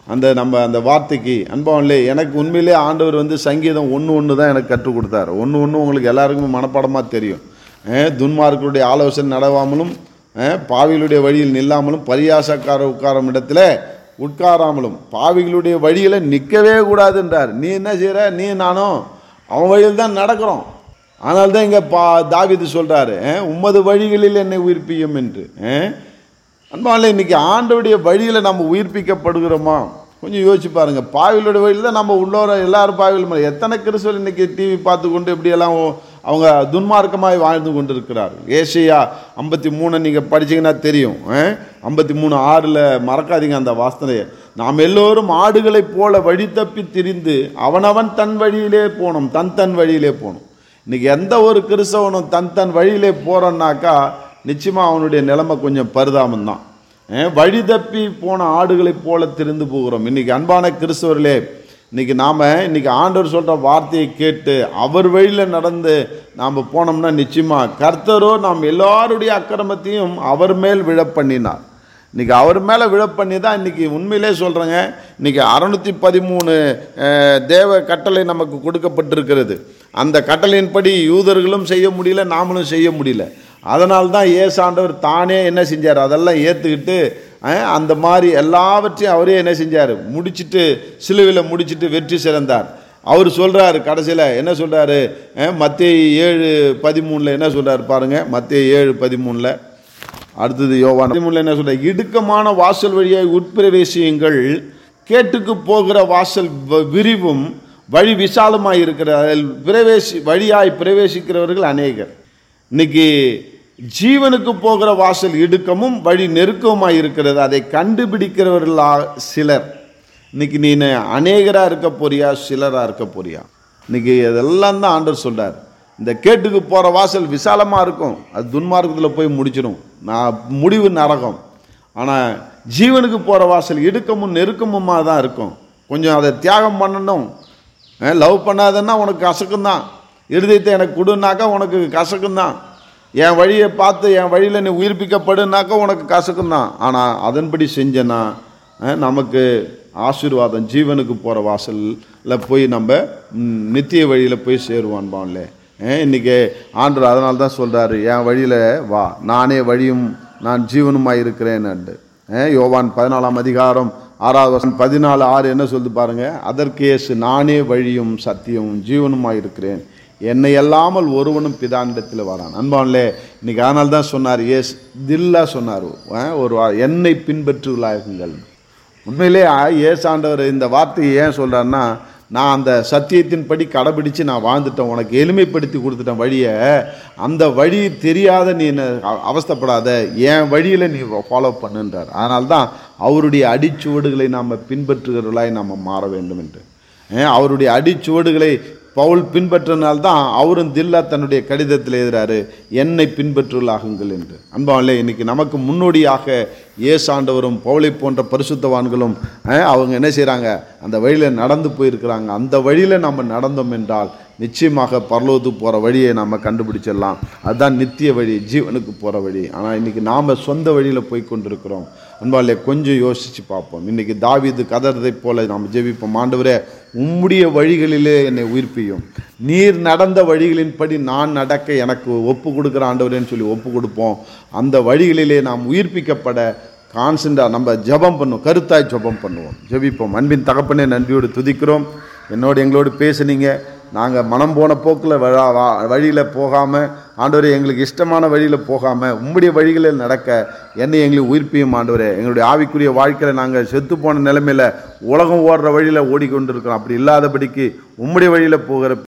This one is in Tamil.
அந்த நம்ம அந்த வார்த்தைக்கு அன்பாவன்லே எனக்கு உண்மையிலே ஆண்டவர் வந்து சங்கீதம் ஒன்று ஒன்று தான் எனக்கு கற்றுக் கொடுத்தாரு ஒன்று ஒன்று உங்களுக்கு எல்லாருக்குமே மனப்பாடமாக தெரியும் அஹ் துன்மார்க்கருடைய ஆலோசனை நடவாமலும் அஹ் பாவிகளுடைய வழியில் நில்லாமலும் பரியாசக்கார உட்காரும் இடத்துல உட்காராமலும் பாவிகளுடைய வழியில் நிற்கவே கூடாதுன்றார் நீ என்ன செய்கிற நீ நானும் அவன் வழியில் தான் நடக்கிறோம் ஆனால் தான் இங்கே பா தாவிது சொல்கிறாரு உமது வழிகளில் என்னை உயிர்ப்பியும் என்று அஹ் அன்பாலே இன்னைக்கு ஆண்டவருடைய வழியில் நம்ம உயிர்ப்பிக்கப்படுகிறோமா கொஞ்சம் யோசிச்சு பாருங்க பாவிகளுடைய வழியில் தான் நம்ம உள்ளோர எல்லாரும் பாவிகள் எத்தனை கிறிஸ்தவர் இன்னைக்கு டிவி பார்த்து கொண்டு இப்படியெல்லாம் அவங்க துன்மார்க்கமாய் வாழ்ந்து கொண்டு இருக்கிறார்கள் ஏசியா ஐம்பத்தி மூணு நீங்கள் படிச்சீங்கன்னா தெரியும் ஐம்பத்தி மூணு ஆறில் மறக்காதீங்க அந்த வாசனையை நாம் எல்லோரும் ஆடுகளைப் போல வழி தப்பி திரிந்து அவனவன் தன் வழியிலே போனோம் தன் தன் வழியிலே போகணும் இன்னைக்கு எந்த ஒரு கிறிஸ்தவனும் தன் தன் வழியிலே போகிறோன்னாக்கா நிச்சயமாக அவனுடைய நிலைமை கொஞ்சம் பரிதாபம் தான் வழி தப்பி போன ஆடுகளைப் போல திரிந்து போகிறோம் இன்னைக்கு அன்பான கிறிஸ்தவர்களே இன்னைக்கு நாம் இன்னைக்கு ஆண்டவர் சொல்கிற வார்த்தையை கேட்டு அவர் வழியில் நடந்து நாம் போனோம்னா நிச்சயமாக கர்த்தரோ நாம் எல்லாருடைய அக்கிரமத்தையும் அவர் மேல் விழ பண்ணினார் இன்னைக்கு அவர் மேலே விழ பண்ணி தான் இன்னைக்கு உண்மையிலே சொல்கிறேங்க இன்னைக்கு அறுநூத்தி பதிமூணு அஹ், தேவ கட்டளை நமக்கு கொடுக்கப்பட்டிருக்கிறது அந்த கட்டளையின்படி யூதர்களும் செய்ய முடியல நாமளும் செய்ய முடியல அதனால தான் ஏசாண்டவர் தானே என்ன செஞ்சார் அதெல்லாம் ஏற்றுக்கிட்டு அந்த மாதிரி எல்லாவற்றையும் அவரே என்ன செஞ்சார் முடிச்சிட்டு சிலுவையில் முடிச்சிட்டு வெற்றி சிறந்தார் அவர் சொல்கிறாரு கடைசியில் என்ன சொல்கிறாரு மத்திய ஏழு பதிமூணில் என்ன சொல்கிறாரு பாருங்கள் மத்திய ஏழு பதிமூணில் அடுத்தது யோவான் பதிமூணுல என்ன சொல்ற இடுக்கமான வாசல் வழியாய் உட்பிரவேசியுங்கள் கேட்டுக்கு போகிற வாசல் வ- விரிவும் வழி விசாலமாய் இருக்கிற அதில் பிரவேசி வழியாய் பிரவேசிக்கிறவர்கள் அநேகர் இன்னைக்கு ஜீவனுக்கு போகிற வாசல் இடுக்கமும் வழி நெருக்கமாய் இருக்கிறது அதை கண்டுபிடிக்கிறவர்கள் ஆ- சிலர் இன்னைக்கு நீ அநேகராக இருக்க போறியா சிலராக இருக்க போறியா இன்னைக்கு இதெல்லாம் தான் ஆண்டவர் சொல்றார் இந்த கேட்டுக்கு போகிற வாசல் விசாலமாக இருக்கும் அது துன்மார்க்கத்தில் போய் முடிச்சிடும் நான் முடிவு நரகம் ஆனால் ஜீவனுக்கு போகிற வாசல் இடுக்கமும் நெருக்கமுமாக தான் இருக்கும் கொஞ்சம் அதை தியாகம் பண்ணணும் லவ் பண்ணாதன்னா உனக்கு கசக்கும் தான் இருதயத்தை எனக்கு கொடுனாக்கா உனக்கு கசக்கும் தான் என் வழியை பார்த்து என் வழியில் நீ உயிர்ப்பிக்கப்படுனாக்கா உனக்கு கசக்கும் தான் ஆனால் அதன்படி செஞ்சேன்னா அஹ், நமக்கு ஆசீர்வாதம் ஜீவனுக்கு போகிற வாசலில் போய் நம்ம ம், நித்திய வழியில் போய் சேருவான்பான்லே இன்றைக்கி ஆண்டவர் அதனால தான் சொல்கிறாரு என் வழியில் வா நானே வழியும் நான் ஜீவனுமாய் இருக்கிறேன்னு யோவான் பதினாலாம் அதிகாரம் ஆறாவது வசனம் பதினாலு ஆறு என்ன சொல்லுது பாருங்க அதற்கு இயேசு நானே வழியும் சத்தியமும் ஜீவனுமாய் இருக்கிறேன் என்னை அல்லாமல் ஒருவனும் பிதானிடத்தில் வரான் அன்பான்லே இன்னைக்கு அதனால தான் சொன்னார் ஏஸ் தில்லா சொன்னார் அஹ், ஒரு வா- என்னை பின்பற்றுவலாகுங்கள் உண்மையிலே ஏசு ஆண்டவர் இந்த வார்த்தையை ஏன் சொல்கிறாருன்னா நான் அந்த சத்தியத்தின்படி கடைபிடிச்சு நான் வாழ்ந்துட்டேன் உனக்கு எளிமைப்படுத்தி கொடுத்துட்டேன் வழியை அந்த வழி தெரியாத நீ என்ன அ- அவஸ்தைப்படாத என் வழியில் நீ ஃபாலோ பண்ணுன்றார் அதனால தான் அவருடைய அடிச்சுவடுகளை நாம் பின்பற்றுகிறவர்களாய் நாம் மாற வேண்டும் என்று ஏன் அவருடைய அடிச்சுவடுகளை பவுல் பின்பற்றினால்தான் அவரும் தில்லா தன்னுடைய கடிதத்தில் எழுதுறாரு என்னை பின்பற்றுவலாகுங்கள் என்று அன்பாவில்லை இன்னைக்கு நமக்கு முன்னோடியாக ஏசாண்டவரும் பவுலை போன்ற பரிசுத்தவான்களும் அஹ், அவங்க என்ன செய்கிறாங்க அந்த வழியில் நடந்து போயிருக்கிறாங்க அந்த வழியில் நம்ம நடந்தோம் என்றால் நிச்சயமாக பரலோகத்துக்கு போகிற வழியை நம்ம கண்டுபிடிச்சிடலாம் அதுதான் நித்திய வழி ஜீவனுக்கு போகிற வழி ஆனால் இன்றைக்கி நாம் சொந்த வழியில் போய் கொண்டிருக்கிறோம் அன்பாலே கொஞ்சம் யோசித்து பார்ப்போம் இன்றைக்கி தாவீது கதறதைப் போல நாம் ஜெபிப்போம் ஆண்டவரே உம்முடைய வழிகளிலே என்னை உயிர்ப்பியும் நீர் நடந்த வழிகளின்படி நான் நடக்க எனக்கு ஒப்பு கொடுக்குற ஆண்டவரேன்னு சொல்லி ஒப்பு கொடுப்போம் அந்த வழிகளிலே நாம் உயிர்ப்பிக்கப்பட கான்சென்டாக நம்ம ஜெபம் பண்ணுவோம் கருத்தாய் ஜெபம் பண்ணுவோம் ஜெபிப்போம் அன்பின் தகப்பனே நன்றியோடு துதிக்கிறோம் என்னோடு எங்களோடு பேசுனீங்க நாங்கள் மனம் போன போக்கில் வழியில் போகாமல் ஆண்டவரே எங்களுக்கு இஷ்டமான வழியில் போகாமல் உம்முடைய வழிகளில் நடக்க என்னை எங்களை உயிர்ப்பியும் ஆண்டவரே எங்களுடைய ஆவிக்குரிய வாழ்க்கையில் நாங்கள் செத்து போன நிலைமையில் உலகம் ஓடுற வழியில் ஓடிக்கொண்டிருக்கிறோம் அப்படி இல்லாதபடிக்கு உம்முடைய வழியில் போகிற